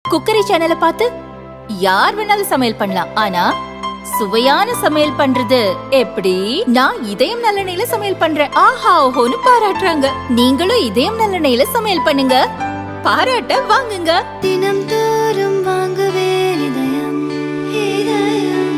cookery சேனலை பார்த்து யார் வேணாலும் சமையல் பண்ணலாம் ஆனா சுவையான சமையல் பண்றது எப்படி நான் இதயம் நல்லெண்ணெயில சமையல் பண்றேன் ஆஹா ஓஹோன்னு பாராட்டுறாங்க நீங்களும் இதயம் நல்லெண்ணெயில சமையல் பண்ணுங்க பாராட்ட வாங்குங்க தினம் தோறும் வாங்குவே இதயம் இதயம்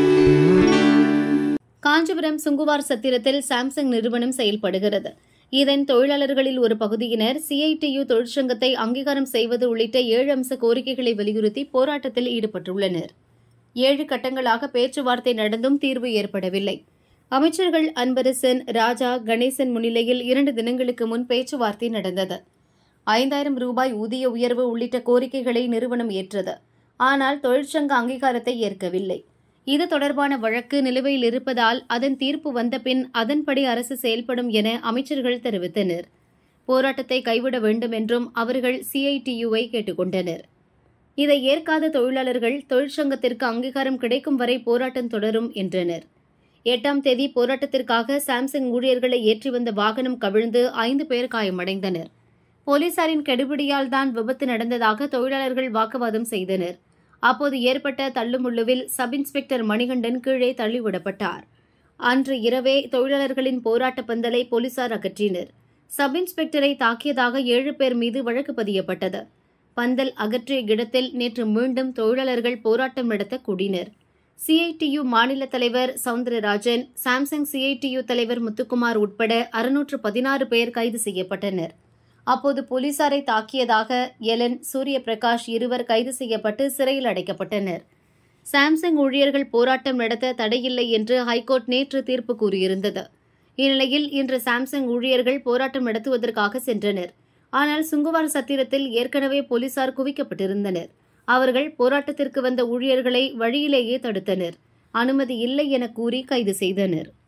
காஞ்சிபுரம் சுங்குவார் சத்திரத்தில் சாம்சங் நிறுவனம் செயல்படுகிறது இதன் தொழிலாளர்களில் ஒரு பகுதியினர் சிஐடியு தொழிற்சங்கத்தை அங்கீகாரம் செய்வது உள்ளிட்ட ஏழு அம்ச கோரிக்கைகளை வலியுறுத்தி போராட்டத்தில் ஈடுபட்டுள்ளனர் ஏழு கட்டங்களாக பேச்சுவார்த்தை நடந்தும் தீர்வு ஏற்படவில்லை அமைச்சர்கள் அன்பரசன் ராஜா கணேசன் முன்னிலையில் இரண்டு தினங்களுக்கு முன் பேச்சுவார்த்தை நடந்தது ஐந்தாயிரம் ரூபாய் ஊதிய உயர்வு உள்ளிட்ட கோரிக்கைகளை நிறுவனம் ஏற்றது ஆனால் தொழிற்சங்க அங்கீகாரத்தை ஏற்கவில்லை இது தொடர்பான வழக்கு நிலுவையில் இருப்பதால் அதன் தீர்ப்பு வந்த பின் அதன்படி அரசு செயல்படும் என அமைச்சர்கள் தெரிவித்தனர் போராட்டத்தை கைவிட வேண்டும் என்றும் அவர்கள் சிஐடியுவை கேட்டுக்கொண்டனர் இதை ஏற்காத தொழிலாளர்கள் தொழிற்சங்கத்திற்கு அங்கீகாரம் கிடைக்கும் வரை போராட்டம் தொடரும் என்றனர் எட்டாம் தேதி போராட்டத்திற்காக சாம்சங் ஊழியர்களை ஏற்றி வந்த வாகனம் கவிழ்ந்து ஐந்து பேர் காயமடைந்தனர் போலீசாரின் கெடுபிடியால் தான் விபத்து நடந்ததாக தொழிலாளர்கள் வாக்குவாதம் செய்தனர் அப்போது ஏற்பட்ட தள்ளுமுள்ளுவில் சப் இன்ஸ்பெக்டர் மணிகண்டன் கீழே தள்ளிவிடப்பட்டார் அன்று இரவே தொழிலாளர்களின் போராட்ட பந்தலை போலீசார் அகற்றினர் சப் இன்ஸ்பெக்டரை தாக்கியதாக ஏழு பேர் மீது வழக்கு பதியப்பட்டது பந்தல் அகற்றிய இடத்தில் நேற்று மீண்டும் தொழிலாளர்கள் போராட்டம் நடத்த கூடினர் சிஐடியு மாநில தலைவர் சவுந்தரராஜன் சாம்சங் சிஐடியு தலைவர் முத்துக்குமார் உட்பட அறுநூற்று பதினாறு பேர் கைது செய்யப்பட்டனர் அப்போது போலீசாரை தாக்கியதாக எலன் சூரியபிரகாஷ் இருவர் கைது செய்யப்பட்டு சிறையில் அடைக்கப்பட்டனர் சாம்சங் ஊழியர்கள் போராட்டம் நடத்த தடையில்லை என்று ஹைகோர்ட் நேற்று தீர்ப்பு கூறியிருந்தது இந்நிலையில் இன்று சாம்சங் ஊழியர்கள் போராட்டம் நடத்துவதற்காக சென்றனர் ஆனால் சுங்குவார் சத்திரத்தில் ஏற்கனவே போலீசார் குவிக்கப்பட்டிருந்தனர் அவர்கள் போராட்டத்திற்கு வந்த ஊழியர்களை வழியிலேயே தடுத்தனர் அனுமதி இல்லை என கூறி கைது செய்தனர்